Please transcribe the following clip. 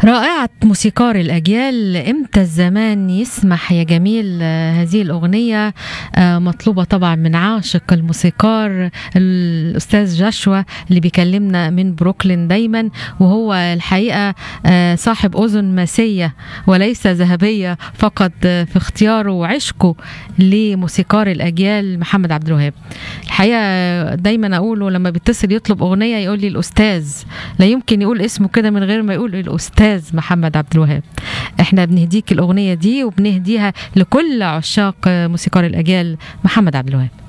رائعة موسيقار الأجيال إمتى الزمان يسمح يا جميل آه، هذه الأغنية آه، مطلوبة طبعا من عاشق الموسيقار الأستاذ جاشوا اللي بيكلمنا من بروكلين دايما وهو الحقيقة آه، صاحب أذن ماسية وليس ذهبية فقط آه، في اختياره وعشقه لموسيقار الأجيال محمد عبد الوهاب الحقيقة دايما أقوله لما بيتصل يطلب أغنية يقول لي الأستاذ لا يمكن يقول اسمه كده من غير ما يقول الأستاذ محمد عبد الوهاب احنا بنهديك الأغنية دي وبنهديها لكل عشاق موسيقار الأجيال محمد عبد الوهاب